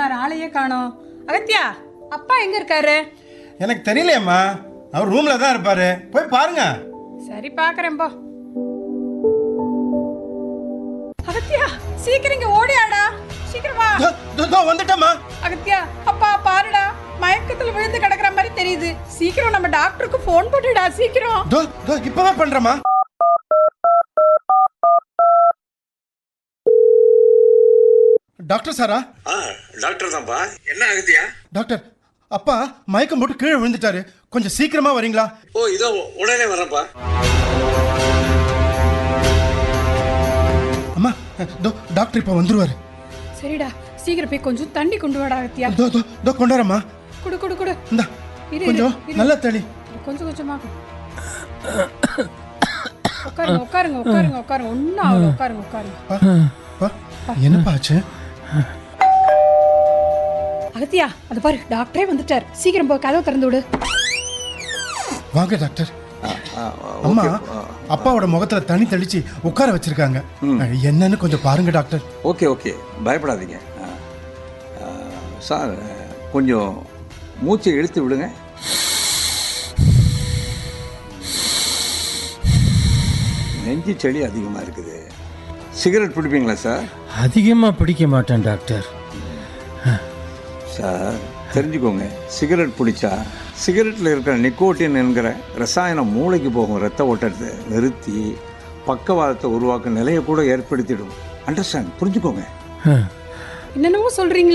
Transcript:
இருப்பார் ஆளையே காணோம் அகத்தியா அப்பா எங்க இருக்காரு எனக்கு தெரியலையம்மா அவர் ரூம்ல தான் இருப்பாரு போய் பாருங்க சரி பாக்குறேன் போ அகத்தியா சீக்கிரம் இங்க ஓடியாடா சீக்கிரம் வா தோ, தோ, தோ, வந்துட்டேம்மா அகத்தியா அப்பா பாருடா மயக்கத்துல விழுந்து கிடக்குற மாதிரி தெரியுது சீக்கிரம் நம்ம டாக்டருக்கு ஃபோன் போட்டுடா சீக்கிரம் தோ தோ இப்பவே பண்றேம்மா டாக்டர் சாரா ஆ டாக்டர் தான்ப்பா என்ன ஆகுதியா டாக்டர் அப்பா மயக்கம் போட்டு கீழே விழுந்துட்டாரு கொஞ்சம் சீக்கிரமா வரீங்களா ஓ இதோ உடனே வரேன்ப்பா அம்மா தோ டாக்டர் இப்போ வந்துருவாரு சரிடா சீக்கிரம் போய் கொஞ்சம் தண்ணி கொண்டு வாடா அகத்தியா தோ தோ தோ கொண்டாரம்மா குடு குடு குடு இந்தா இரு, இரு, கொஞ்சம் இரு. நல்ல தளி கொஞ்சம் கொஞ்சமா உட்காருங்க உட்காருங்க உட்காருங்க உட்காருங்க ஒன்னும் ஆகல உட்காருங்க உட்காருங்க பா, பா, என்னப்பா ஆச்சு அகத்தியா அது பாரு டாக்டரே வந்துட்டார் சீக்கிரம் போ கதவை திறந்து விடு வாங்க டாக்டர் அம்மா அப்பாவோட முகத்துல தண்ணி தெளிச்சு உட்கார வச்சிருக்காங்க என்னன்னு கொஞ்சம் பாருங்க டாக்டர் ஓகே ஓகே பயப்படாதீங்க ஆ. ஆ, சார் கொஞ்சம் மூச்சை இழுத்து விடுங்க நெஞ்சு செளி அதிகமாக இருக்குது சிகரெட் பிடிப்பீங்களா சார் அதிகமாக பிடிக்க மாட்டேன் டாக்டர் சார் தெரிஞ்சுக்கோங்க சிகரெட் பிடிச்சா சிகரெட்டில் இருக்கிற நிக்கோட்டின் என்கிற ரசாயனம் மூளைக்கு போகும் ரத்த ஓட்டத்தை நிறுத்தி பக்கவாதத்தை உருவாக்கும் நிலையை கூட ஏற்படுத்திடும் அண்டர்ஸ்டாண்ட் புரிஞ்சுக்கோங்க என்னென்னமோ சொல்றீங்க